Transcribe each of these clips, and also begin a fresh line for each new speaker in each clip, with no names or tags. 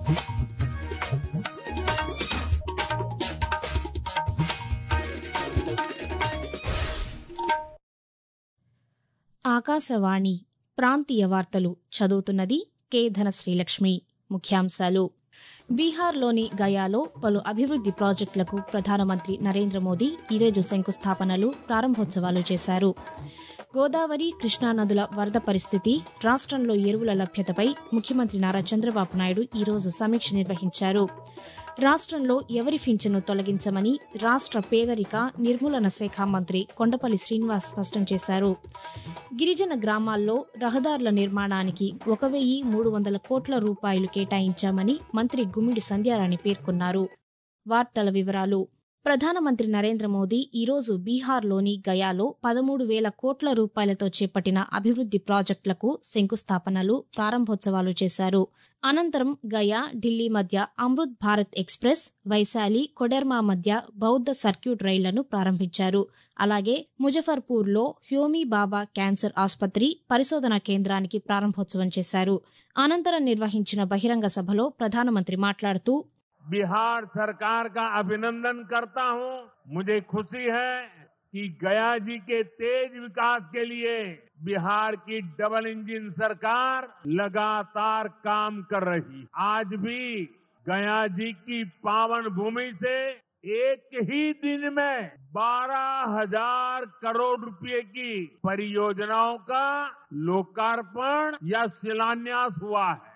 ఆకాశవాణి ప్రాంతీయ వార్తలు చదువుతున్నది కె ధనశ్రీలక్ష్మి ముఖ్యాంశాలు బీహార్లోని గయాలో పలు అభివృద్ది ప్రాజెక్టులకు ప్రధానమంత్రి నరేంద్ర మోదీ ఈరోజు శంకుస్థాపనలు ప్రారంభోత్సవాలు చేశారు గోదావరి కృష్ణానదుల వరద పరిస్థితి రాష్ట్రంలో ఎరువుల లభ్యతపై ముఖ్యమంత్రి నారా చంద్రబాబు నాయుడు ఈరోజు సమీక్ష నిర్వహించారు రాష్ట్రంలో ఎవరి పింఛను తొలగించమని రాష్ట్ర పేదరిక నిర్మూలన శాఖ మంత్రి కొండపల్లి శ్రీనివాస్ స్పష్టం చేశారు గిరిజన గ్రామాల్లో రహదారుల నిర్మాణానికి ఒక వెయ్యి మూడు వందల కోట్ల రూపాయలు కేటాయించామని మంత్రి గుమ్మిడి సంధ్యారాణి పేర్కొన్నారు వార్తల వివరాలు ప్రధానమంత్రి నరేంద్ర మోదీ ఈరోజు బీహార్లోని గయాలో పదమూడు వేల కోట్ల రూపాయలతో చేపట్టిన అభివృద్ది ప్రాజెక్టులకు శంకుస్థాపనలు ప్రారంభోత్సవాలు చేశారు అనంతరం గయా ఢిల్లీ మధ్య అమృత్ భారత్ ఎక్స్ప్రెస్ వైశాలి కొడెర్మా మధ్య బౌద్ధ సర్క్యూట్ రైళ్లను ప్రారంభించారు అలాగే ముజఫర్పూర్లో హ్యోమీ బాబా క్యాన్సర్ ఆసుపత్రి పరిశోధనా కేంద్రానికి ప్రారంభోత్సవం చేశారు అనంతరం నిర్వహించిన బహిరంగ సభలో ప్రధానమంత్రి మాట్లాడుతూ
बिहार सरकार का अभिनंदन करता हूं मुझे खुशी है कि गया जी के तेज विकास के लिए बिहार की डबल इंजन सरकार लगातार काम कर रही आज भी गया जी की पावन भूमि से एक ही दिन में बारह हजार करोड़ रुपए की परियोजनाओं का लोकार्पण या शिलान्यास हुआ है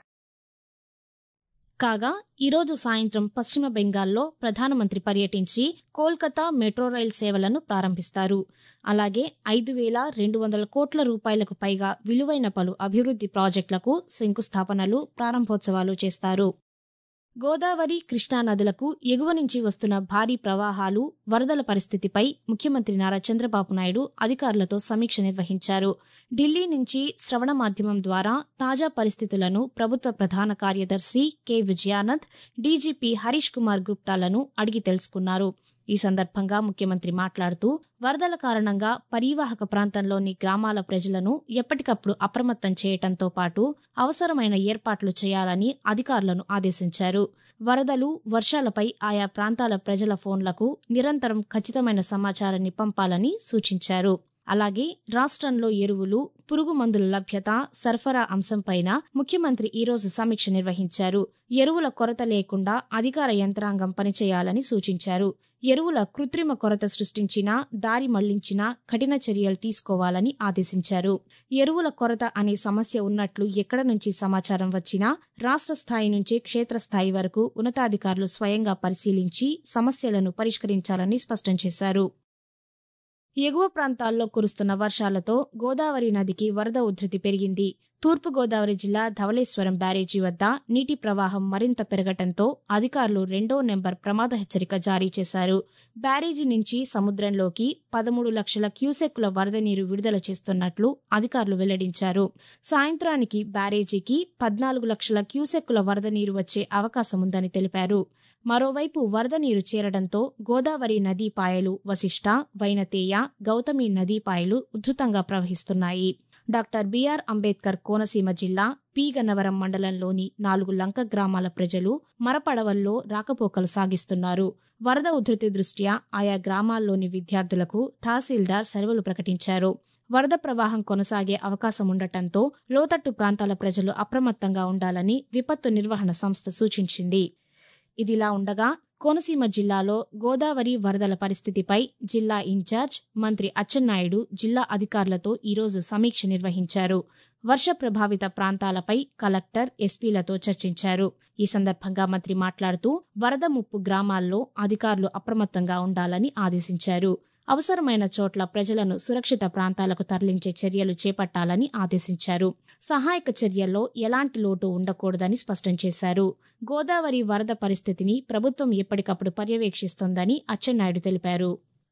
కాగా ఈరోజు సాయంత్రం పశ్చిమ బెంగాల్లో ప్రధానమంత్రి పర్యటించి కోల్కతా మెట్రో రైల్ సేవలను ప్రారంభిస్తారు అలాగే ఐదు వేల రెండు వందల కోట్ల రూపాయలకు పైగా విలువైన పలు అభివృద్ది ప్రాజెక్టులకు శంకుస్థాపనలు ప్రారంభోత్సవాలు చేస్తారు గోదావరి కృష్ణానదులకు ఎగువ నుంచి వస్తున్న భారీ ప్రవాహాలు వరదల పరిస్థితిపై ముఖ్యమంత్రి నారా చంద్రబాబు నాయుడు అధికారులతో సమీక్ష నిర్వహించారు ఢిల్లీ నుంచి శ్రవణ మాధ్యమం ద్వారా తాజా పరిస్థితులను ప్రభుత్వ ప్రధాన కార్యదర్శి కె విజయానంద్ డీజీపీ హరీష్ కుమార్ గుప్తాలను అడిగి తెలుసుకున్నారు ఈ సందర్భంగా ముఖ్యమంత్రి మాట్లాడుతూ వరదల కారణంగా పరీవాహక ప్రాంతంలోని గ్రామాల ప్రజలను ఎప్పటికప్పుడు అప్రమత్తం చేయటంతో పాటు అవసరమైన ఏర్పాట్లు చేయాలని అధికారులను ఆదేశించారు వరదలు వర్షాలపై ఆయా ప్రాంతాల ప్రజల ఫోన్లకు నిరంతరం ఖచ్చితమైన సమాచారాన్ని పంపాలని సూచించారు అలాగే రాష్ట్రంలో ఎరువులు పురుగు మందుల లభ్యత సరఫరా అంశంపైన ముఖ్యమంత్రి ఈరోజు సమీక్ష నిర్వహించారు ఎరువుల కొరత లేకుండా అధికార యంత్రాంగం పనిచేయాలని సూచించారు ఎరువుల కృత్రిమ కొరత సృష్టించినా దారి మళ్లించినా కఠిన చర్యలు తీసుకోవాలని ఆదేశించారు ఎరువుల కొరత అనే సమస్య ఉన్నట్లు ఎక్కడ నుంచి సమాచారం వచ్చినా రాష్ట్ర స్థాయి నుంచి క్షేత్రస్థాయి వరకు ఉన్నతాధికారులు స్వయంగా పరిశీలించి సమస్యలను పరిష్కరించాలని స్పష్టం చేశారు ఎగువ ప్రాంతాల్లో కురుస్తున్న వర్షాలతో గోదావరి నదికి వరద ఉధృతి పెరిగింది తూర్పుగోదావరి జిల్లా ధవళేశ్వరం బ్యారేజీ వద్ద నీటి ప్రవాహం మరింత పెరగటంతో అధికారులు రెండో నెంబర్ ప్రమాద హెచ్చరిక జారీ చేశారు బ్యారేజీ నుంచి సముద్రంలోకి పదమూడు లక్షల క్యూసెక్కుల వరద నీరు విడుదల చేస్తున్నట్లు అధికారులు వెల్లడించారు సాయంత్రానికి బ్యారేజీకి పద్నాలుగు లక్షల క్యూసెక్కుల వరద నీరు వచ్చే అవకాశముందని తెలిపారు మరోవైపు వరద నీరు చేరడంతో గోదావరి నదీపాయలు వశిష్ట వైనతేయ గౌతమి నదీపాయలు ఉధృతంగా ప్రవహిస్తున్నాయి డాక్టర్ బిఆర్ అంబేద్కర్ కోనసీమ జిల్లా పి గన్నవరం మండలంలోని నాలుగు లంక గ్రామాల ప్రజలు మరపడవల్లో రాకపోకలు సాగిస్తున్నారు వరద ఉధృతి దృష్ట్యా ఆయా గ్రామాల్లోని విద్యార్థులకు తహసీల్దార్ సెలవులు ప్రకటించారు వరద ప్రవాహం కొనసాగే అవకాశం ఉండటంతో లోతట్టు ప్రాంతాల ప్రజలు అప్రమత్తంగా ఉండాలని విపత్తు నిర్వహణ సంస్థ సూచించింది ఇదిలా ఉండగా కోనసీమ జిల్లాలో గోదావరి వరదల పరిస్థితిపై జిల్లా ఇన్ఛార్జ్ మంత్రి అచ్చెన్నాయుడు జిల్లా అధికారులతో ఈరోజు సమీక్ష నిర్వహించారు వర్ష ప్రభావిత ప్రాంతాలపై కలెక్టర్ ఎస్పీలతో చర్చించారు ఈ సందర్భంగా మంత్రి మాట్లాడుతూ వరద ముప్పు గ్రామాల్లో అధికారులు అప్రమత్తంగా ఉండాలని ఆదేశించారు అవసరమైన చోట్ల ప్రజలను సురక్షిత ప్రాంతాలకు తరలించే చర్యలు చేపట్టాలని ఆదేశించారు సహాయక చర్యల్లో ఎలాంటి లోటు ఉండకూడదని స్పష్టం చేశారు గోదావరి వరద పరిస్థితిని ప్రభుత్వం ఎప్పటికప్పుడు పర్యవేక్షిస్తోందని అచ్చెన్నాయుడు తెలిపారు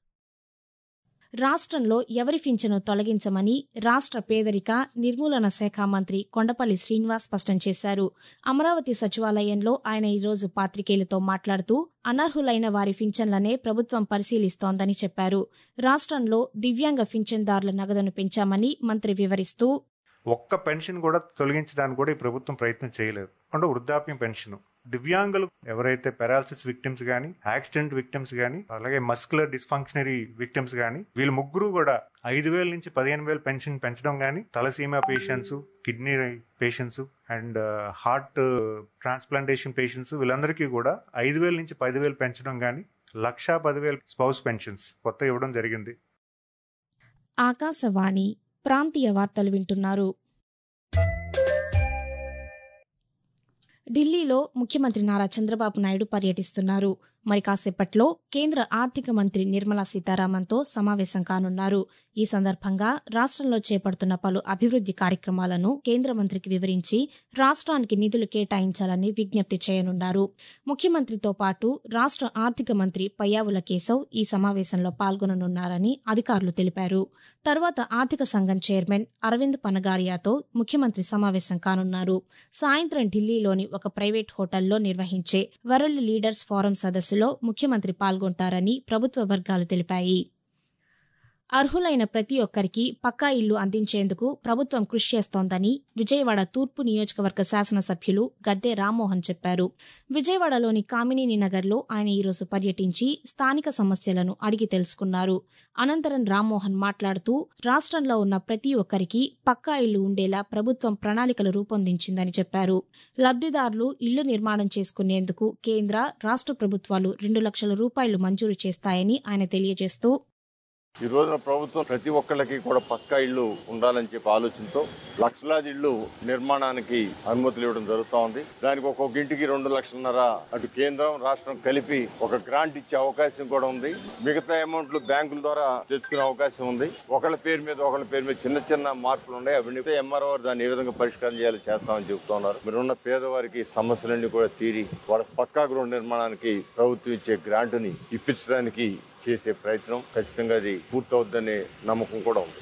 రాష్ట్రంలో ఎవరి పింఛను తొలగించమని రాష్ట్ర పేదరిక నిర్మూలన శాఖ మంత్రి కొండపల్లి శ్రీనివాస్ స్పష్టం చేశారు అమరావతి సచివాలయంలో ఆయన ఈరోజు పాత్రికేయులతో మాట్లాడుతూ అనర్హులైన వారి పింఛన్లనే ప్రభుత్వం పరిశీలిస్తోందని చెప్పారు రాష్ట్రంలో దివ్యాంగ పింఛన్దారుల నగదును పెంచామని మంత్రి వివరిస్తూ
ఒక్క పెన్షన్ కూడా తొలగించడానికి కూడా ఈ ప్రభుత్వం ప్రయత్నం చేయలేదు అంటే వృద్ధాప్యం పెన్షన్ దివ్యాంగులు ఎవరైతే పెరాలసిస్ విక్టిమ్స్ గానీ యాక్సిడెంట్ విక్టిమ్స్ గానీ అలాగే మస్కులర్ డిస్ఫంక్షనరీ విక్టిమ్స్ గానీ వీళ్ళు ముగ్గురు కూడా ఐదు వేల నుంచి పదిహేను వేలు పెన్షన్ పెంచడం గానీ thalassemia patients kidney patients and heart transplantation patients వీళ్ళందరికీ కూడా ఐదు వేల నుంచి పదివేలు పెంచడం గానీ లక్షా పదివేలు స్పౌస్ పెన్షన్స్ కొత్త ఇవ్వడం జరిగింది
ఆకాశవాణి ప్రాంతీయ వార్తలు వింటున్నారు ఢిల్లీలో ముఖ్యమంత్రి నారా చంద్రబాబు నాయుడు పర్యటిస్తున్నారు మరి కాసేపట్లో కేంద్ర ఆర్థిక మంత్రి నిర్మలా సీతారామన్తో సమావేశం కానున్నారు ఈ సందర్భంగా రాష్ట్రంలో చేపడుతున్న పలు అభివృద్ది కార్యక్రమాలను కేంద్ర మంత్రికి వివరించి రాష్ట్రానికి నిధులు కేటాయించాలని విజ్ఞప్తి చేయనున్నారు ముఖ్యమంత్రితో పాటు రాష్ట్ర ఆర్థిక మంత్రి పయ్యావుల కేశవ్ ఈ సమావేశంలో పాల్గొననున్నారని అధికారులు తెలిపారు తర్వాత ఆర్థిక సంఘం చైర్మన్ అరవింద్ పనగారియాతో ముఖ్యమంత్రి సమావేశం కానున్నారు సాయంత్రం ఢిల్లీలోని ఒక ప్రైవేట్ హోటల్లో నిర్వహించే వరల్డ్ లీడర్స్ ఫోరం సదస్సులో ముఖ్యమంత్రి పాల్గొంటారని ప్రభుత్వ వర్గాలు తెలిపాయి అర్హులైన ప్రతి ఒక్కరికి పక్కా ఇల్లు అందించేందుకు ప్రభుత్వం కృషి చేస్తోందని విజయవాడ తూర్పు నియోజకవర్గ శాసనసభ్యులు గద్దె రామ్మోహన్ చెప్పారు విజయవాడలోని కామినేని నగర్లో ఆయన ఈరోజు పర్యటించి స్థానిక సమస్యలను అడిగి తెలుసుకున్నారు అనంతరం రామ్మోహన్ మాట్లాడుతూ రాష్ట్రంలో ఉన్న ప్రతి ఒక్కరికి పక్కా ఇల్లు ఉండేలా ప్రభుత్వం ప్రణాళికలు రూపొందించిందని చెప్పారు లబ్దిదారులు ఇళ్లు నిర్మాణం చేసుకునేందుకు కేంద్ర రాష్ట్ర ప్రభుత్వాలు రెండు లక్షల రూపాయలు మంజూరు చేస్తాయని ఆయన తెలియజేస్తూ
ఈ రోజున ప్రభుత్వం ప్రతి ఒక్కళ్ళకి కూడా పక్కా ఇళ్లు ఉండాలని చెప్పి ఆలోచనతో లక్షలాది ఇళ్లు నిర్మాణానికి అనుమతులు ఇవ్వడం జరుగుతూ ఉంది దానికి ఒక్కొక్క ఇంటికి రెండు లక్షలన్నర అటు కేంద్రం రాష్ట్రం కలిపి ఒక గ్రాంట్ ఇచ్చే అవకాశం కూడా ఉంది మిగతా అమౌంట్లు బ్యాంకుల ద్వారా తెచ్చుకునే అవకాశం ఉంది ఒకళ్ళ పేరు మీద ఒకళ్ళ పేరు మీద చిన్న చిన్న మార్పులు ఉన్నాయి అవన్నీ ఎంఆర్ఓ దాన్ని ఏ విధంగా పరిష్కారం చేయాలి చేస్తామని చెబుతున్నారు మీరున్న పేదవారికి సమస్యలన్నీ కూడా తీరి వాళ్ళ పక్కా గృహ నిర్మాణానికి ప్రభుత్వం ఇచ్చే గ్రాంటుని ఇప్పించడానికి చేసే ప్రయత్నం ఖచ్చితంగా అది పూర్తవుద్దనే నమ్మకం కూడా ఉంది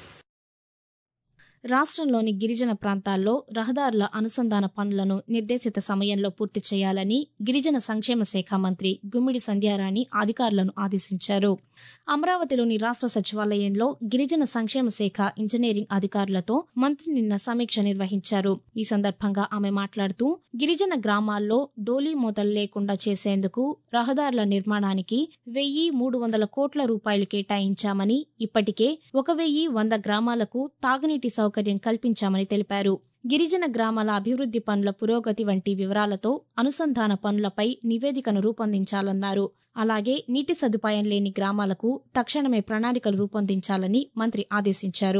రాష్ట్రంలోని గిరిజన ప్రాంతాల్లో రహదారుల అనుసంధాన పనులను నిర్దేశిత సమయంలో పూర్తి చేయాలని గిరిజన సంక్షేమ శాఖ మంత్రి గుమ్మిడి సంధ్యారాణి అధికారులను ఆదేశించారు అమరావతిలోని రాష్ట్ర సచివాలయంలో గిరిజన సంక్షేమ శాఖ ఇంజనీరింగ్ అధికారులతో మంత్రి నిన్న సమీక్ష నిర్వహించారు ఈ సందర్భంగా ఆమె మాట్లాడుతూ గిరిజన గ్రామాల్లో డోలీ మూతలు లేకుండా చేసేందుకు రహదారుల నిర్మాణానికి వెయ్యి మూడు వందల కోట్ల రూపాయలు కేటాయించామని ఇప్పటికే ఒక వెయ్యి వంద గ్రామాలకు తాగునీటి సౌకర్యం కల్పించామని తెలిపారు గిరిజన గ్రామాల అభివృద్ది పనుల పురోగతి వంటి వివరాలతో అనుసంధాన పనులపై నివేదికను రూపొందించాలన్నారు అలాగే నీటి సదుపాయం లేని గ్రామాలకు తక్షణమే ప్రణాళికలు రూపొందించాలని మంత్రి ఆదేశించారు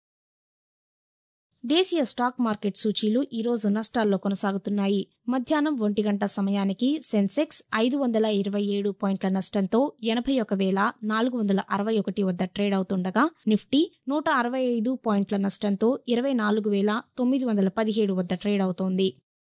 దేశీయ స్టాక్ మార్కెట్ సూచీలు ఈ రోజు నష్టాల్లో కొనసాగుతున్నాయి మధ్యాహ్నం ఒంటి గంట సమయానికి సెన్సెక్స్ ఐదు వందల ఇరవై ఏడు పాయింట్ల నష్టంతో ఎనభై ఒక వేల నాలుగు వందల అరవై ఒకటి వద్ద ట్రేడ్ అవుతుండగా నిఫ్టీ నూట అరవై ఐదు పాయింట్ల నష్టంతో ఇరవై నాలుగు వేల తొమ్మిది వందల పదిహేడు వద్ద ట్రేడ్ అవుతోంది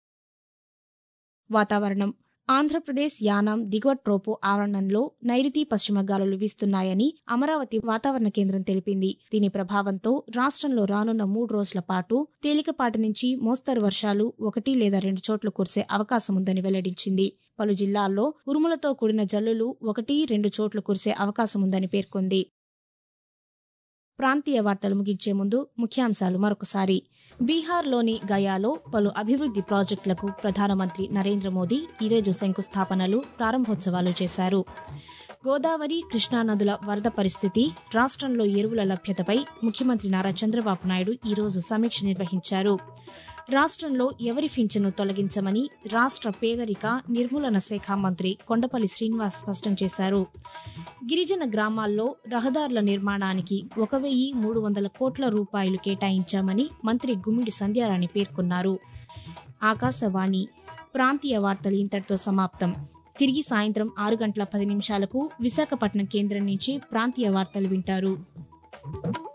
వాతావరణం ఆంధ్రప్రదేశ్ యానాం దిగువ ట్రోపో ఆవరణంలో నైరుతి పశ్చిమ గాలులు వీస్తున్నాయని అమరావతి వాతావరణ కేంద్రం తెలిపింది దీని ప్రభావంతో రాష్ట్రంలో రానున్న మూడు రోజుల పాటు తేలికపాటి నుంచి మోస్తరు వర్షాలు ఒకటి లేదా రెండు చోట్ల కురిసే అవకాశం ఉందని వెల్లడించింది పలు జిల్లాల్లో ఉరుములతో కూడిన జల్లులు ఒకటి రెండు చోట్ల కురిసే అవకాశం ఉందని పేర్కొంది ప్రాంతీయ వార్తలు ముగించే ముందు ముఖ్యాంశాలు మరొకసారి బీహార్లోని గయాలో పలు అభివృద్ది ప్రాజెక్టులకు ప్రధానమంత్రి నరేంద్ర మోదీ ఈరోజు శంకుస్థాపనలు ప్రారంభోత్సవాలు చేశారు గోదావరి కృష్ణానదుల వరద పరిస్థితి రాష్ట్రంలో ఎరువుల లభ్యతపై ముఖ్యమంత్రి నారా చంద్రబాబు నాయుడు ఈరోజు సమీక్ష నిర్వహించారు రాష్ట్రంలో ఎవరి పింఛను తొలగించమని రాష్ట్ర పేదరిక నిర్మూలన శాఖ మంత్రి కొండపల్లి శ్రీనివాస్ స్పష్టం చేశారు గిరిజన గ్రామాల్లో రహదారుల నిర్మాణానికి ఒక వెయ్యి మూడు వందల కోట్ల రూపాయలు కేటాయించామని మంత్రి గుమ్మిడి సంధ్యారాణి పేర్కొన్నారు ఆకాశవాణి ప్రాంతీయ వార్తలు ఇంతటితో సమాప్తం తిరిగి సాయంత్రం ఆరు గంటల పది నిమిషాలకు విశాఖపట్నం కేంద్రం నుంచి ప్రాంతీయ వార్తలు వింటారు